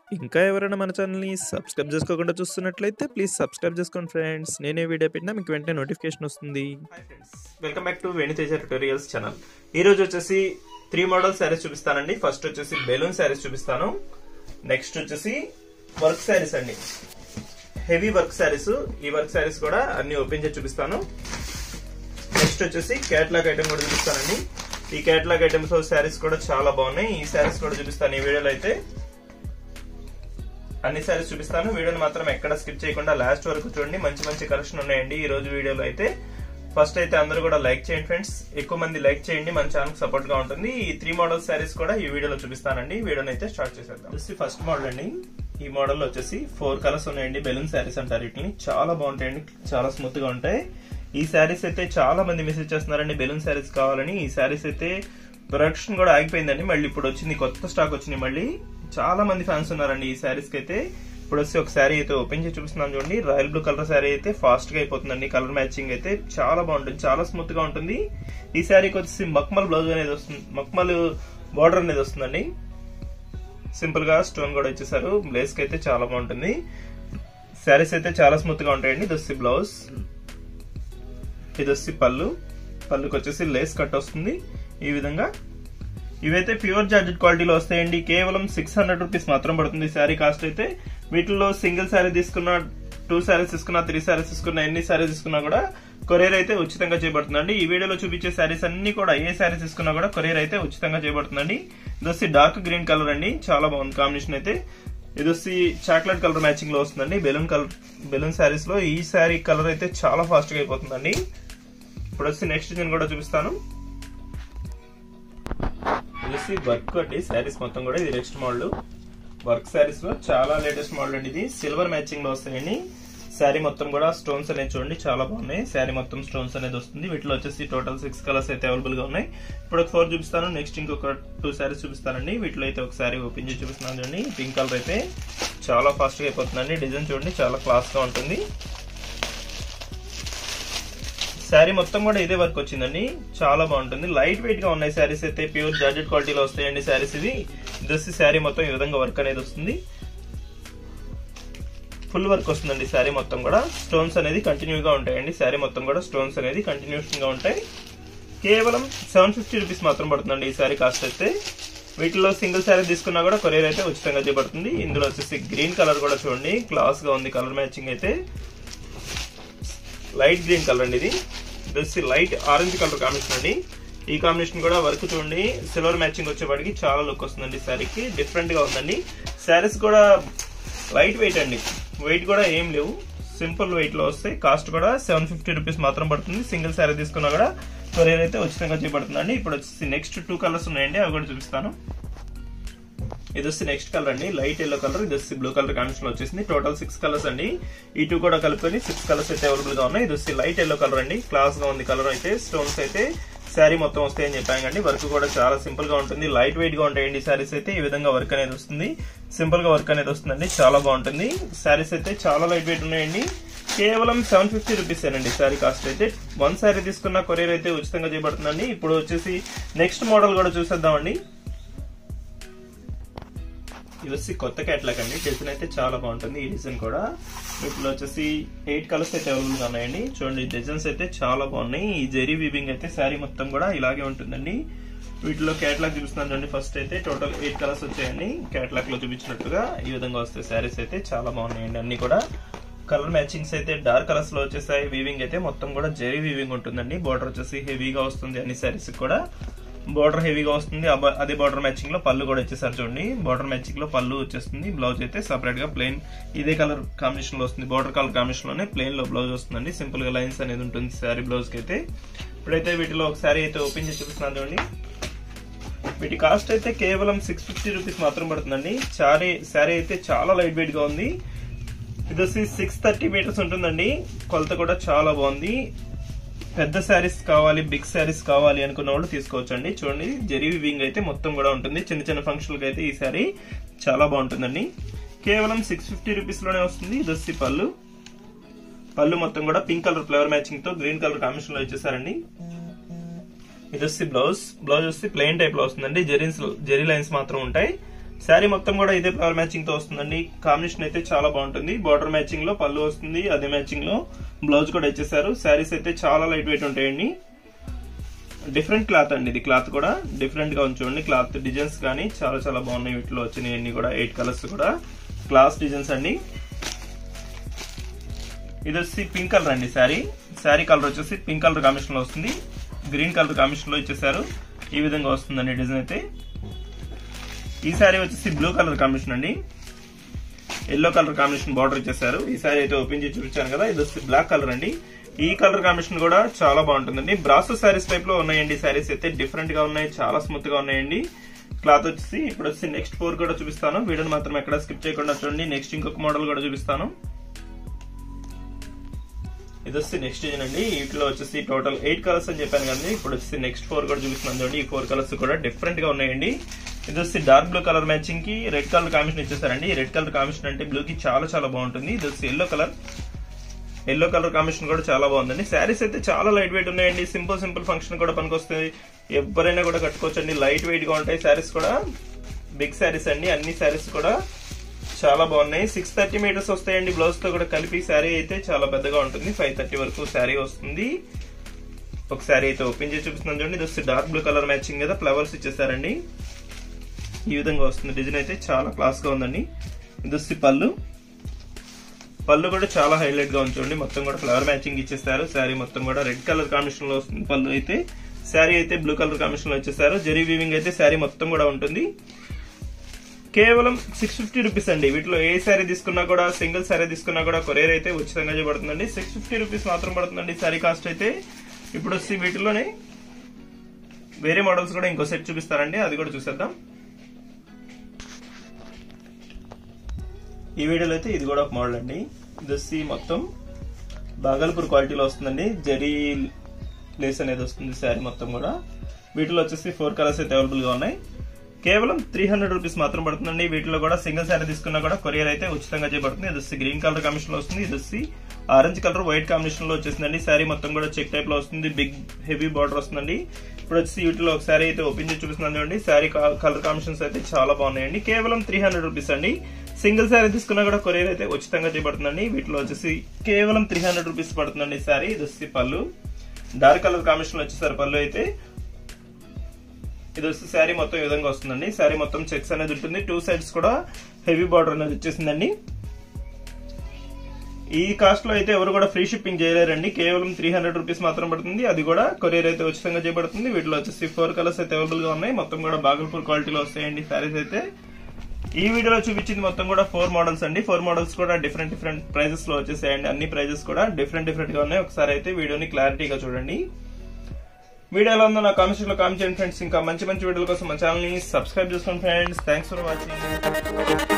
ఇంకా ఎవరైనా మన ఛానల్‌ని సబ్స్క్రైబ్ చేసుకోకుండా చూస్తున్నట్లయితే ప్లీజ్ సబ్స్క్రైబ్ చేసుకోండి ఫ్రెండ్స్. నేనే వీడియో పెట్టినా మీకు వెంటనే నోటిఫికేషన్ వస్తుంది. Hi friends welcome back to Venuteja tutorials channel ఈ రోజు వచ్చేసి త్రీ మోడల్ శారీస్ చూపిస్తానండి ఫస్ట్ వచ్చేసి బెలూన్ శారీస్ చూపిస్తాను నెక్స్ట్ వచ్చేసి వర్క్ శారీస్ అండి హెవీ వర్క్ శారీస్ ఈ వర్క్ శారీస్ కూడా అన్ని ఓపెన్ చేసి చూపిస్తాను నెక్స్ట్ వచ్చేసి క్యాట్లాగ్ ఐటమ్ కూడా చూపిస్తానండి ఈ క్యాట్లాగ్ ఐటమ్స్ శారీస్ కూడా చాలా బాగున్నాయి ఈ శారీస్ కూడా చూపిస్తాను ఈ వీడియోలో అయితే అన్ని సారీస్ చూపిస్తాను వీడియోని మాత్రం ఎక్కడ స్కిప్ చేయకుండా లాస్ట్ వరకు చూడండి మంచి మంచి కలెక్షన్ ఉన్నాయండి ఈ రోజు వీడియోలో అయితే ఫస్ట్ అయితే అందరూ కూడా లైక్ చేయండి ఫ్రెండ్స్ ఎక్కువ మంది లైక్ చేయండి మన ఛానల్ సపోర్ట్ గా ఉంటుంది ఈ త్రీ మోడల్ సారీస్ కూడా ఈ వీడియోలో చూపిస్తానండి వీడియోని అయితే స్టార్ట్ చేసేద్దాం వచ్చి ఫస్ట్ మోడల్ అండి ఈ మోడల్ వచ్చేసి ఫోర్ కలర్స్ ఉన్నాయండి బెలూన్ శారీస్ అంటారు వీటిని చాలా బాగుంటాయండి చాలా స్మూత్ గా ఉంటాయి ఈ శారీస్ అయితే చాలా మంది మెసేజ్ చేస్తున్నారండి బెలూన్ శారీస్ కావాలని ఈ శారీస్ అయితే ప్రొడక్షన్ కూడా ఆగిపోయిందండి మళ్ళీ ఇప్పుడు వచ్చింది కొత్త స్టాక్ వచ్చింది మళ్ళీ చాలా మంది ఫ్యాన్స్ ఉన్నారండి ఈ శారీస్ కి అయితే ఇప్పుడు వచ్చి ఒక శారీ అయితే ఓపెన్ చేసి చూపిస్తున్నాను చూడండి రాయల్ బ్లూ కలర్ శారీ అయితే ఫాస్ట్ గా అయిపోతుందండి కలర్ మ్యాచింగ్ అయితే చాలా బాగుంటుంది చాలా స్మూత్ గా ఉంటుంది ఈ శారీకి వచ్చేసి మక్మల్ బ్లౌజ్ అనేది వస్తుంది మక్మల్ బార్డర్ అనేది వస్తుందండి సింపుల్ గా స్టోన్ కూడా ఇచ్చేసారు బ్లేస్ కి అయితే చాలా బాగుంటుంది శారీస్ అయితే చాలా స్మూత్ గా ఉంటాయండి ఇది వచ్చి బ్లౌజ్ ఇది వచ్చి పళ్ళు పళ్ళుకి వచ్చేసి లేస్ కట్ వస్తుంది ఈ విధంగా ఇవైతే ప్యూర్ జార్జెట్ క్వాలిటీలో వస్తాయండి కేవలం సిక్స్ హండ్రెడ్ రూపీస్ మాత్రం పడుతుంది శారీ కాస్ట్ అయితే వీటిలో సింగిల్ శారీ తీసుకున్న టూ శారీస్ తీసుకున్నా త్రీ శారీస్ తీసుకున్నా ఎన్ని శారీస్ తీసుకున్నా కూడా కొరియర్ అయితే ఉచితంగా చేయబడుతుందండి ఈ వీడియోలో చూపించే శారీస్ అన్ని కూడా ఏ శారీస్ తీసుకున్నా కూడా కొరియర్ అయితే ఉచితంగా చేయబడుతుందండి ఇది వచ్చి డార్క్ గ్రీన్ కలర్ అండి చాలా బాగుంది కాంబినేషన్ అయితే ఇది వచ్చి చాక్లెట్ కలర్ మ్యాచింగ్ లో వస్తుందండి బెలూన్ కలర్ బెలూన్ శారీస్ లో ఈ శారీ కలర్ అయితే చాలా ఫాస్ట్ గా అయిపోతుందండి ఇప్పుడు వచ్చి నెక్స్ట్ నేను కూడా చూపిస్తాను ఇది వర్క్ అండి శారీస్ మొత్తం కూడా ఇది నెక్స్ట్ మోడల్ వర్క్ శారీస్ లో చాలా లేటెస్ట్ మోడల్ అండి ఇది సిల్వర్ మ్యాచింగ్ లో వస్తాయండి శారీ మొత్తం కూడా స్టోన్స్ అనేది చూడండి చాలా బాగున్నాయి శారీ మొత్తం స్టోన్స్ అనేది వస్తుంది వీటిలో వచ్చేసి టోటల్ సిక్స్ కలర్స్ అయితే అవైలబుల్ గా ఉన్నాయి ఇప్పుడు ఒక ఫోర్ చూపిస్తాను నెక్స్ట్ ఇంకొక టూ శారీస్ చూపిస్తానండి వీటిలో అయితే ఒక శారీ ఓపెన్ చేసి చూపిస్తున్నాను చూడండి పింక్ కలర్ అయితే చాలా ఫాస్ట్ గా అయిపోతుందండి డిజైన్ చూడండి చాలా క్లాస్ గా ఉంటుంది శారీ మొత్తం కూడా ఇదే వర్క్ వచ్చిందండి చాలా బాగుంటుంది లైట్ వెయిట్ గా ఉన్నాయి శారీస్ అయితే ప్యూర్ జార్జెట్ క్వాలిటీలో వస్తాయండి శారీస్ ఇవి డ్రెస్ శారీ మొత్తం ఈ విధంగా వర్క్ అనేది వస్తుంది ఫుల్ వర్క్ వస్తుందండి శారీ మొత్తం కూడా స్టోన్స్ అనేది కంటిన్యూగా ఉంటాయండి శారీ మొత్తం కూడా స్టోన్స్ అనేది కంటిన్యూషన్ గా ఉంటాయి కేవలం సెవెన్ ఫిఫ్టీ రూపీస్ మాత్రం పడుతుందండి ఈ శారీ కాస్ట్ అయితే వీటిలో సింగిల్ శారీ తీసుకున్నా కూడా కొరియర్ అయితే ఉచితంగా చేయబడుతుంది ఇందులో వచ్చేసి గ్రీన్ కలర్ కూడా చూడండి క్లాస్ గా ఉంది కలర్ మ్యాచింగ్ అయితే లైట్ గ్రీన్ కలర్ అండి ఇది వచ్చి లైట్ ఆరెంజ్ కలర్ కాంబినేషన్ అండి ఈ కాంబినేషన్ కూడా వర్క్ చూడండి సిల్వర్ మ్యాచింగ్ వచ్చేవాడికి చాలా లుక్ వస్తుందండి శారీకి డిఫరెంట్ గా ఉందండి శారీస్ కూడా లైట్ వెయిట్ అండి వెయిట్ కూడా ఏం లేవు సింపుల్ వెయిట్ లో వస్తాయి కాస్ట్ కూడా సెవెన్ ఫిఫ్టీ రూపీస్ మాత్రం పడుతుంది సింగిల్ శారీ తీసుకున్నా కూడా కొరియర్ అయితే ఉచితంగా చేయబడుతుందండి ఇప్పుడు వచ్చేసి నెక్స్ట్ టూ కలర్స్ ఉన్నాయండి అవి కూడా చూపిస్తాను ఇది వచ్చి నెక్స్ట్ కలర్ అండి లైట్ ఎల్లో కలర్ ఇది వచ్చి బ్లూ కలర్ కాంబినేషన్ లో వచ్చేసింది టోటల్ సిక్స్ కలర్స్ అండి ఈ టూ కూడా కలుపుకొని సిక్స్ కలర్స్ అయితే అవైలబుల్ గా ఉన్నాయి ఇది వచ్చి లైట్ ఎల్లో కలర్ అండి క్లాస్ గా ఉంది కలర్ అయితే స్టోన్స్ అయితే శారీ మొత్తం వస్తాయని చెప్పాను కండి వర్క్ కూడా చాలా సింపుల్ గా ఉంటుంది లైట్ వెయిట్ గా ఉంటాయండి శారీస్ అయితే ఈ విధంగా వర్క్ అనేది వస్తుంది సింపుల్ గా వర్క్ అనేది వస్తుందండి చాలా బాగుంటుంది శారీస్ అయితే చాలా లైట్ వెయిట్ ఉన్నాయండి కేవలం సెవెన్ ఫిఫ్టీ రూపీస్ అండి శారీ కాస్ట్ అయితే వన్ శారీ తీసుకున్న కొరియర్ అయితే ఉచితంగా చేయబడుతుందండి ఇప్పుడు వచ్చేసి నెక్స్ట్ మోడల్ కూడా చూసేద్దామండి ఇది వచ్చి కొత్త క్యాట్లాగ్ అండి డిజైన్ అయితే చాలా బాగుంటుంది ఈ డిజైన్ కూడా వీటిలో వచ్చేసి ఎయిట్ కలర్స్ అయితే అవైలబుల్ గా ఉన్నాయండి చూడండి డిజైన్స్ అయితే చాలా బాగున్నాయి ఈ జెరీ వీవింగ్ అయితే శారీ మొత్తం కూడా ఇలాగే ఉంటుందండి వీటిలో క్యాట్లాగ్ చూపిస్తున్నాను చూడండి ఫస్ట్ అయితే టోటల్ ఎయిట్ కలర్స్ వచ్చాయండి క్యాట్లాగ్ లో చూపించినట్టుగా ఈ విధంగా వస్తాయి శారీస్ అయితే చాలా బాగున్నాయండి అన్ని కూడా కలర్ మ్యాచింగ్స్ అయితే డార్క్ కలర్స్ లో వచ్చేసాయి వీవింగ్ అయితే మొత్తం కూడా జెరీ వీవింగ్ ఉంటుందండి బార్డర్ వచ్చేసి హెవీగా వస్తుంది అన్ని శారీస్ కూడా బార్డర్ హెవీగా వస్తుంది అదే బార్డర్ మ్యాచింగ్ లో పళ్ళు కూడా వచ్చేసారు చూడండి బార్డర్ మ్యాచింగ్ లో పళ్ళు వచ్చేస్తుంది బ్లౌజ్ అయితే సపరేట్ గా ప్లెయిన్ ఇదే కలర్ కాంబినేషన్ లో వస్తుంది బార్డర్ కలర్ కాంబినేషన్ లోనే ప్లెయిన్ లో బ్లౌజ్ వస్తుందండి సింపుల్ గా లైన్స్ అనేది ఉంటుంది శారీ బ్లౌజ్ కి అయితే ఇప్పుడైతే వీటిలో ఒక శారీ అయితే ఓపెన్ చేసి చూపిస్తున్నాను చూడండి వీటి కాస్ట్ అయితే కేవలం సిక్స్ ఫిఫ్టీ రూపీస్ మాత్రం పడుతుందండి శారీ శారీ అయితే చాలా లైట్ వెయిట్ గా ఉంది ఇది వచ్చి సిక్స్ థర్టీ మీటర్స్ ఉంటుందండి కొలత కూడా చాలా బాగుంది పెద్ద శారీస్ కావాలి బిగ్ శారీస్ కావాలి అనుకున్న వాళ్ళు తీసుకోవచ్చు అండి చూడండి జెరీ వివింగ్ అయితే మొత్తం కూడా ఉంటుంది చిన్న చిన్న ఫంక్షన్లకు అయితే ఈ శారీ చాలా బాగుంటుందండి కేవలం సిక్స్ ఫిఫ్టీ రూపీస్ లోనే వస్తుంది ఇది వచ్చి పళ్ళు పళ్ళు మొత్తం కూడా పింక్ కలర్ ఫ్లవర్ మ్యాచింగ్ తో గ్రీన్ కలర్ కాంబినేషన్ లో ఇచ్చేసారండి ఇది వచ్చి బ్లౌజ్ బ్లౌజ్ వచ్చి ప్లెయిన్ టైప్ లో వస్తుందండి జెరీన్స్ జెరీ లైన్స్ మాత్రం ఉంటాయి శారీ మొత్తం కూడా ఇదే ఫ్లవర్ మ్యాచింగ్ తో వస్తుందండి కాంబినేషన్ అయితే చాలా బాగుంటుంది బార్డర్ మ్యాచింగ్ లో పళ్ళు వస్తుంది అదే మ్యాచింగ్ లో బ్లౌజ్ కూడా ఇచ్చేసారు శారీస్ అయితే చాలా లైట్ వెయిట్ ఉంటాయండి డిఫరెంట్ క్లాత్ అండి ఇది క్లాత్ కూడా డిఫరెంట్ గా ఉంచండి క్లాత్ డిజైన్స్ కానీ చాలా చాలా బాగున్నాయి వీటిలో వచ్చినాయి అన్ని కూడా ఎయిట్ కలర్స్ కూడా క్లాస్ డిజైన్స్ అండి ఇది వచ్చి పింక్ కలర్ అండి శారీ శారీ కలర్ వచ్చేసి పింక్ కలర్ కాంబినేషన్ లో వస్తుంది గ్రీన్ కలర్ కాంబినేషన్ లో ఇచ్చేసారు ఈ విధంగా వస్తుందండి డిజైన్ అయితే ఈ శారీ వచ్చేసి బ్లూ కలర్ కాంబినేషన్ అండి ఎల్లో కలర్ కాంబినేషన్ బార్డర్ ఇచ్చేసారు ఈ శారీ అయితే ఓపెన్ చేసి చూపించాను కదా ఇది వచ్చి బ్లాక్ కలర్ అండి ఈ కలర్ కాంబినేషన్ కూడా చాలా బాగుంటుందండి బ్రాసో శారీస్ టైప్ లో ఉన్నాయండి శారీస్ అయితే డిఫరెంట్ గా ఉన్నాయి చాలా స్మూత్ గా ఉన్నాయండి క్లాత్ వచ్చేసి ఇప్పుడు వచ్చి నెక్స్ట్ ఫోర్ కూడా చూపిస్తాను వీడియోని మాత్రం ఎక్కడ స్కిప్ చేయకుండా చూడండి నెక్స్ట్ ఇంకొక మోడల్ కూడా చూపిస్తాను ఇది వచ్చి నెక్స్ట్ డిజైన్ అండి వీటిలో వచ్చేసి టోటల్ ఎయిట్ కలర్స్ అని చెప్పాను కదండి ఇప్పుడు వచ్చేసి నెక్స్ట్ ఫోర్ కూడా చూపిస్తున్నాను చూడండి ఈ ఫోర్ కలర్స్ కూడా డిఫరెంట్ గా ఉన్నాయండి ఇది వచ్చి డార్క్ బ్లూ కలర్ మ్యాచింగ్ కి రెడ్ కలర్ కాంబినేషన్ ఇచ్చేసారండి రెడ్ కలర్ కాంబినేషన్ అంటే బ్లూ కి చాలా చాలా బాగుంటుంది ఇది వచ్చి yellow colour yellow colour combination కూడా చాలా బాగుందండి శారీస్ అయితే చాలా లైట్ వెయిట్ ఉన్నాయండి సింపుల్ సింపుల్ ఫంక్షన్ కూడా పనికొస్తుంది ఎవరైనా కూడా కట్టుకోవచ్చండి లైట్ వెయిట్ గా ఉంటాయి శారీస్ కూడా బిగ్ శారీస్ అండి అన్ని శారీస్ కూడా చాలా బాగున్నాయి సిక్స్ థర్టీ మీటర్స్ వస్తాయండి బ్లౌజ్ తో కూడా కలిపి శారీ అయితే చాలా పెద్దగా ఉంటుంది ఫైవ్ థర్టీ వరకు శారీ వస్తుంది ఒక శారీ అయితే ఓపెన్ చేసి చూపిస్తున్నాను చూడండి ఇది వస్తే డార్క్ బ్లూ కలర్ మ్యాచింగ్ మీద ఫ్లవర్స్ ఇచ్చేసారండి ఈ విధంగా వస్తుంది డిజైన్ అయితే చాలా క్లాస్ గా ఉందండి ఇది వచ్చి పళ్ళు పళ్ళు కూడా చాలా హైలైట్ గా ఉంచండి మొత్తం కూడా ఫ్లవర్ మ్యాచింగ్ ఇచ్చేస్తారు శారీ మొత్తం కూడా రెడ్ కలర్ కాంబినేషన్ లో వస్తుంది పళ్ళు అయితే శారీ అయితే బ్లూ కలర్ కాంబినేషన్ లో వచ్చేసారు జరీ వీవింగ్ అయితే శారీ మొత్తం కూడా ఉంటుంది కేవలం సిక్స్ ఫిఫ్టీ రూపీస్ అండి వీటిలో ఏ శారీ తీసుకున్నా కూడా సింగిల్ శారీ తీసుకున్నా కూడా కొరియర్ అయితే ఉచితంగా చేయబడుతుందండి సిక్స్ ఫిఫ్టీ రూపీస్ మాత్రం పడుతుందండి శారీ కాస్ట్ అయితే ఇప్పుడు వచ్చి వీటిలోనే వేరే మోడల్స్ కూడా ఇంకో సెట్ చూపిస్తారండి అది కూడా చూసేద్దాం ఈ వీడియోలో అయితే ఇది కూడా ఒక మోడల్ అండి ఇది వచ్చి మొత్తం బాగల్పూర్ క్వాలిటీలో వస్తుందండి జరీ లేస్ అనేది వస్తుంది శారీ మొత్తం కూడా వీటిలో వచ్చేసి ఫోర్ కలర్స్ అయితే అవైలబుల్ గా ఉన్నాయి కేవలం త్రీ హండ్రెడ్ రూపీస్ మాత్రం పడుతుందండి వీటిలో కూడా సింగిల్ శారీ తీసుకున్నా కూడా కొరియర్ అయితే ఉచితంగా చేయబడుతుంది ఇది వచ్చి గ్రీన్ కలర్ కాంబినేషన్ లో వస్తుంది ఇది వచ్చి ఆరెంజ్ కలర్ వైట్ కాంబినేషన్ లో వచ్చేసిందండి శారీ మొత్తం కూడా చెక్ టైప్ లో వస్తుంది బిగ్ హెవీ బార్డర్ వస్తుందండి ఇప్పుడు వచ్చి వీటిలో ఒక శారీ అయితే ఓపెన్ చేసి చూపిస్తున్నాను చూడండి శారీ కలర్ కాంబినేషన్స్ అయితే చాలా బాగున్నాయండి కేవలం త్రీ హండ్రెడ్ రూపీస్ అండి సింగిల్ శారీ తీసుకున్నా కూడా కొరియర్ అయితే ఉచితంగా చేయబడుతుందండి వీటిలో వచ్చేసి కేవలం త్రీ హండ్రెడ్ రూపీస్ పడుతుందండి శారీ ఇది వచ్చి పళ్ళు డార్క్ కలర్ కాంబినేషన్ వచ్చేసారు పళ్ళు అయితే ఇది వచ్చి శారీ మొత్తం ఈ విధంగా వస్తుందండి శారీ మొత్తం చెక్స్ అనేది ఉంటుంది టూ సైడ్స్ కూడా హెవీ బార్డర్ అనేది వచ్చేసిందండి ఈ కాస్ట్ లో అయితే ఎవరు కూడా ఫ్రీ షిప్పింగ్ చేయలేరండి కేవలం త్రీ హండ్రెడ్ రూపీస్ మాత్రం పడుతుంది అది కూడా కొరియర్ అయితే ఉచితంగా చేయబడుతుంది వీటిలో వచ్చేసి ఫోర్ కలర్స్ అయితే అవైలబుల్ గా ఉన్నాయి మొత్తం కూడా బాగల్పూర్ క్వాలిటీలో వస్తాయండి శారీస్ అయితే ఈ వీడియోలో చూపించింది మొత్తం కూడా ఫోర్ మోడల్స్ అండి ఫోర్ మోడల్స్ కూడా డిఫరెంట్ డిఫరెంట్ ప్రైజెస్ లో వచ్చేసాయండి అన్ని ప్రైజెస్ కూడా డిఫరెంట్ డిఫరెంట్ గా ఉన్నాయి ఒకసారి అయితే వీడియోని క్లారిటీగా చూడండి వీడియో ఎలా ఉందో నా కామెంట్స్ లో కామెంట్ చేయండి ఫ్రెండ్స్ ఇంకా మంచి మంచి వీడియోల కోసం మా ఛానల్ ని సబ్స్క్రైబ్ చేసుకోండి ఫ్రెండ్స్ థ్యాంక్స్ ఫర్ వాచింగ్